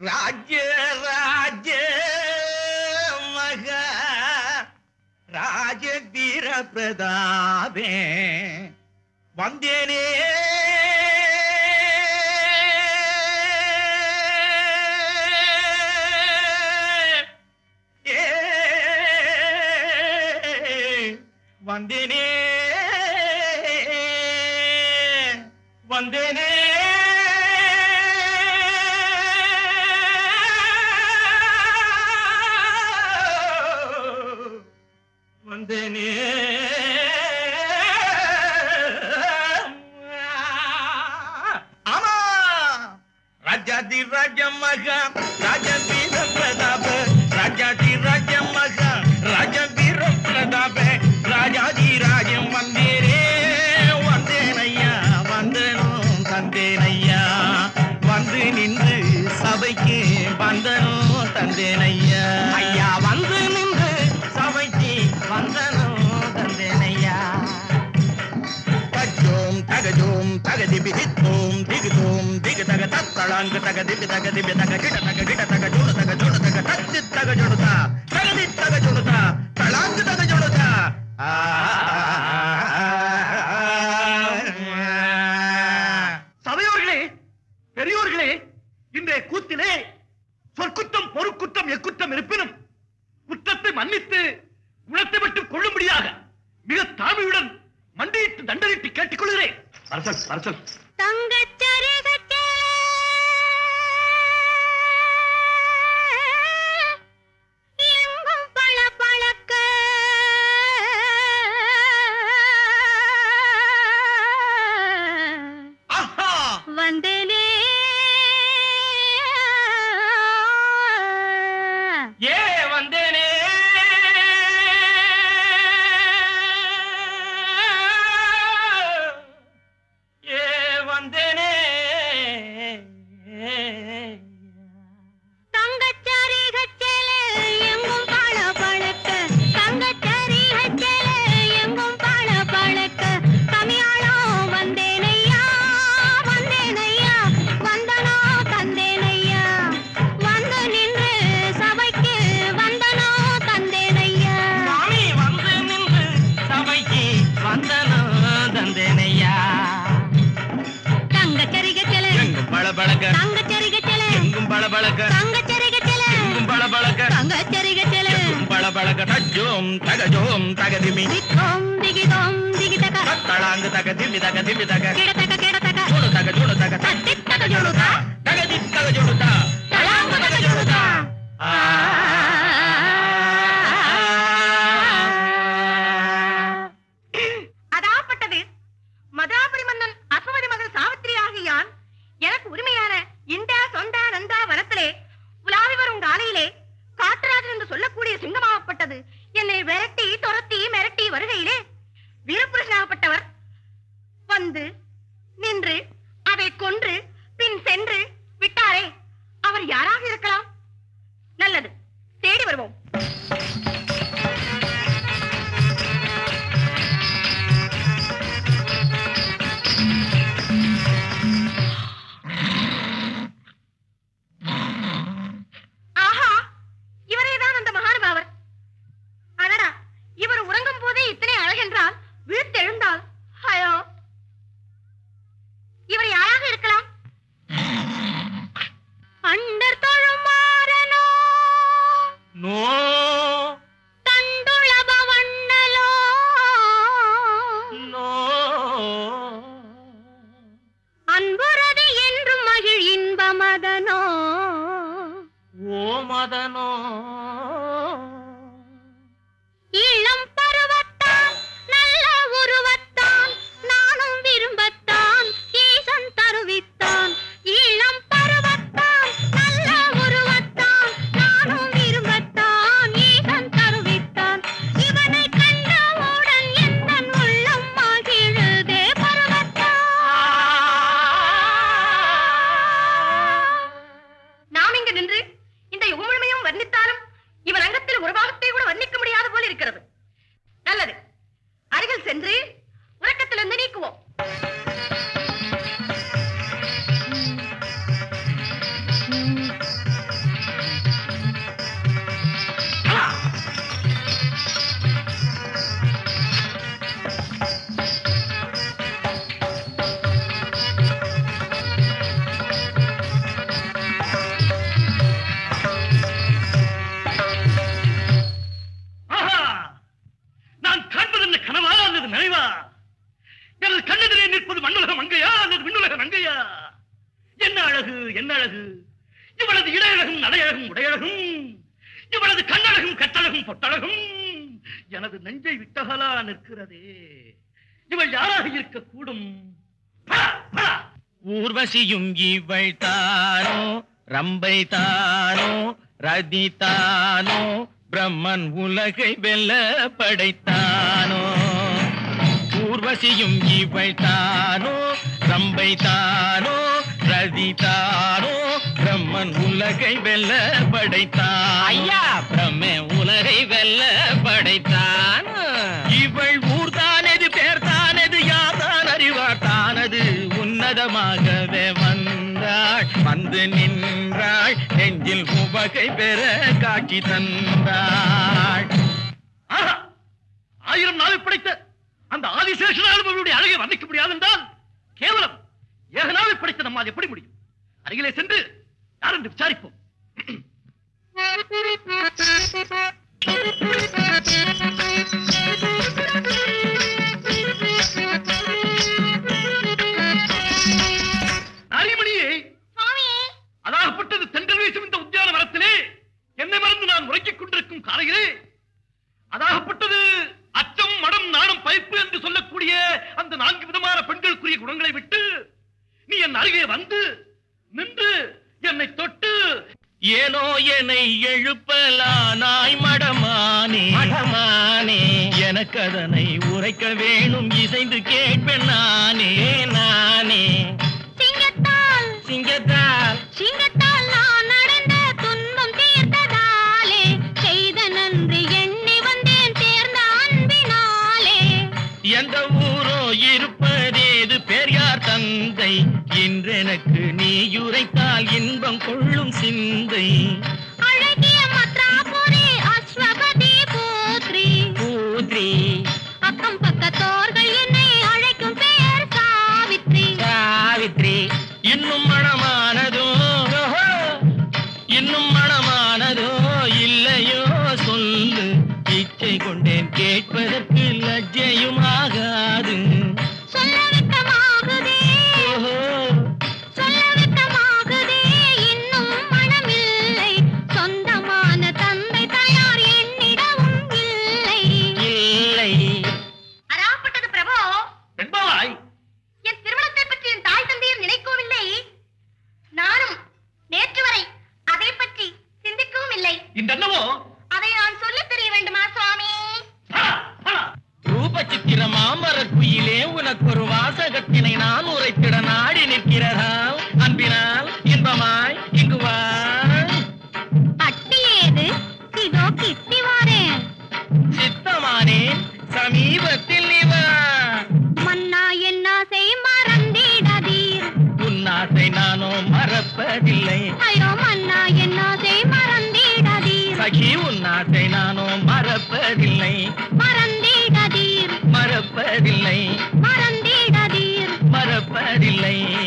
ராஜ்ய ராஜ்ய மக ராஜ வீர பிரதாபே வந்தேனே ஏ, வந்தேனே வந்தேனே வந்தேனே ஆமா ராஜாதி ராஜ மகா ராஜ வீர பிரதாப ராஜாதி ராஜ மகா ராஜ வீர பிரதாப ராஜாதி ராஜம் வந்தேரே வந்தேனையா வந்தனும் தந்தேனையா வந்து நின்று சபைக்கு வந்தனும் தந்தேனையா ஐயா வந்து நின்று சபைக்கு வந்தனும் தந்தேனையா தஜோம் தகஜோம் தகதிபி ஹித்தோம் திகிதோம் திகு தக தத்தளாங்கு தக திபி தக திபி தக கிட தக கிட தக ஜோடு தக ஜோடு தக தத்தி தக ஜோடுத தகதி தக ஜோடுத தளாங்கு தக ஜோடுத சபையோர்களே பெரியோர்களே இன்றைய கூத்திலே சொற்குற்றம் பொறுக்குற்றம் எக்குற்றம் இருப்பினும் குற்றத்தை மன்னித்து குணத்தை மட்டும் கொள்ளும்படியாக மிக தாழ்மையுடன் மண்டியிட்டு தண்டனிட்டு கேட்டுக்கொள்கிறேன் அரசல் அரசல் தங்கச் சரிகட்டே எங்கும் பளபளக்க ஆஹா வந்தேனே ஏ வந்தேனே ஏ வந்தேனே தங்கச் சரிகட்டே எங்கும் பளபளக்க தங்கச் சரிகட்டே எங்கும் பளபளக்க தமிழாளம் வந்தேனையா வந்தேனையா வந்தனோ தந்தேனையா வந்து நின்று சபைக்கு வந்தனோ தந்தேனையா சாமி வந்து நின்று சபைக்கு வந்தனோ தந்தேனையா தங்கச் சரிகட்டே எங்கும் பளபளக்க தங்கச் சரிகட்டே எங்கும் பளபளக்க தங்கச் சரிகட்டே எங்கும் பளபளக்க தங்கச் சரிகட்டே எங்கும் பளபளக்க தஜோம் தகஜோம் தகதிமி தித்தோம் திகிதோம் திகிதக தத்தளாங்கு தகதிமி தகதிமி தக கிடதக கிடதக ஜோடு தக ஜோடு தக தத்தி தக ஜோடுதா தகதி தக ஜோடுத தளாங்கு தக ஜோடுதா அதாப்பட்டது மதுராபுரி மன்னன் அஸ்வமதி மகள் சாவித்திரி ஆகியான் எனக்கு உரிமையான இந்த சொந்த நந்தா வனத்திலே உலாவி வரும் காலையிலே காட்டுராஜன் என்று சொல்லக்கூடிய சிங்கமாகப்பட்டது என்னை விரட்டி துரத்தி மிரட்டி வருகையிலே வீரபுருஷனாகப்பட்டவர் வந்து நின்று அதை கொன்று பின் சென்று விட்டாரே அவர் யாராக இருக்கலாம் நல்லது தேடி வருவோம் ஆஹா இவரேதான் அந்த மகானுபாவர் அடடா இவர் உறங்கும் போதே இத்தனை அழகென்றால் விழித்தெழுந்தால் ஹயோ இவர் யாராக இருக்கலாம் அண்டர் தொழுமாறனோ நோ தண்டுளப வண்ணலோ நோ அன்புறது என்றும் மகிழ் இன்பமதனோ ஓ மதனோ இளம் பருவத்தான் நல்ல உருவத்தான் நானும் விரும்பத்தான் ஈசன் தருவித்தான் இளம் பருவத்தான் நல்ல உருவத்தான் நானும் விரும்பத்தான் ஈசன் தருவித்தான் இவனை கண்டவுடன் எந்தன் உள்ளம் மகிழுதே பருவத்தான் நாம் இங்கு நின்று இந்த யுகமுழுமையும் வர்ணித்து மெய்யழகு இவளது இடையழகும் நடையழகும் உடையழகும் இவளது கண்ணழகும் கட்டழகும் பொட்டழகும் எனது நெஞ்சை விட்டகலா நிற்கிறதே இவள் யாராக இருக்கக்கூடும் பலா, பலா. ஊர்வசியும் இவள் தானோ ரம்பை தானோ ரதி தானோ பிரம்மன் உலகை வெல்ல படைத்தானோ ஊர்வசியும் இவள் தானோ ரம்பை தானோ ரதி தானோ பிரம்மன் உலகை வெல்ல படைத்தான் ஐயா பிரம்மே உலகை வெல்ல படைத்தான் இவள் ஊர்தானது பேர் தானது யாதான் அறிவார் தானது உன்னதமாகவே வந்தாள் வந்து நின்றாள் நெஞ்சில் உவகை பெற காட்சி தந்தாள் ஆஹா! ஆயிரம் நாள் படைத்த அந்த ஆதிசேஷனாளுடைய அழகை வர்ணிக்க முடியாது என்றால் கேவலம் ஏக நாளை படைத்த நம்மால் எப்படி முடியும் அருகிலே சென்று யார் என்று விசாரிப்போம் நாரிமணியே சுவாமியே அதாகப்பட்டது தென்றல் வீசும் இந்த உத்தியான மரத்திலே என்னை மறந்து நான் உறங்கிக் கொண்டிருக்கும் காலையிலே அதாகப்பட்டது அச்சம் மடம் நாணம் பைப்பு என்று சொல்லக்கூடிய அந்த நான்கு விதமான பெண்களுக்குரிய குணங்களை விட்டு நீ என் அருகே வந்து நின்று என்னை தொட்டு ஏனோ என்னை எழுப்பலானாய் மடமானே மடமானே எனக்கு அதனை உரைக்க வேணும் இசைந்து கேட்பேன் நானே நானே சிங்கத்தால் சிங்கத்தால் சிங்கத்தால் நான் நடந்த துன்பம் தீர்த்ததாலே செய்த நன்றி எண்ணி வந்தேன் சேர்ந்த அன்பினாலே எந்த ஊரோ இருப்பதேது பெரியார் தந்தை இன்றெனக்கு நீ உரைத்தால் இன்பம் கொள்ளும் சிந்தை அழகிய மத்ராபுரி அஸ்வபதி பூத்ரி பூத்ரி அக்கம் பக்கத்தோர்கள் என்னை அழைக்கும் பெயர் சாவித்ரி சாவித்ரி இன்னும் மனமானதோ ஓஹோ, இன்னும் மனமானதோ இல்லையோ சொல்லு இச்சை கொண்டேன் கேட்பதற்கு லஜ்ஜையும் ஆகாது சொல்ல விட்டமாகுதே ஓஹோ சொல்ல விட்டமாகுதே இன்னும் மனமில்லை சொந்தமான தந்தை தயார் என்னிடமும் இல்லை இல்லை அராப்பட்டது பிரபு என்பாய் என் திருமணத்தை பற்றி என் தாய் தந்தையர் நினைக்கவும் இல்லை நானும் நேற்று வரை அதை பற்றி சிந்திக்கவும் இல்லை இன்றென்னவோ அதை நான் சொல்லித் தெரிய வேண்டுமா சுவாமி பலா, பலா. ரூப சித்திர மாமர குயிலே உனக்கு ஒரு வாசகத்தினை நான் உரைத்திட நாடி நிற்கிறதால் அன்பினால் இன்பமாய் இங்கு வா அட்டி ஏது இதோ கிட்டி வாரேன் சித்தமானேன் சமீபத்தில் நீ வா மன்னா என்ன செய் மறந்திடாதீர் உன்னாசை நானோ மறப்பதில்லை ஐயோ மன்னா என்ன செய் மறந்திடாதீர் சகி உன்னாசை நானோ மறப்பதில்லை மறந்திடாதீர் மறப்பதில்லை மறந்திடாதீர் மறப்பதில்லை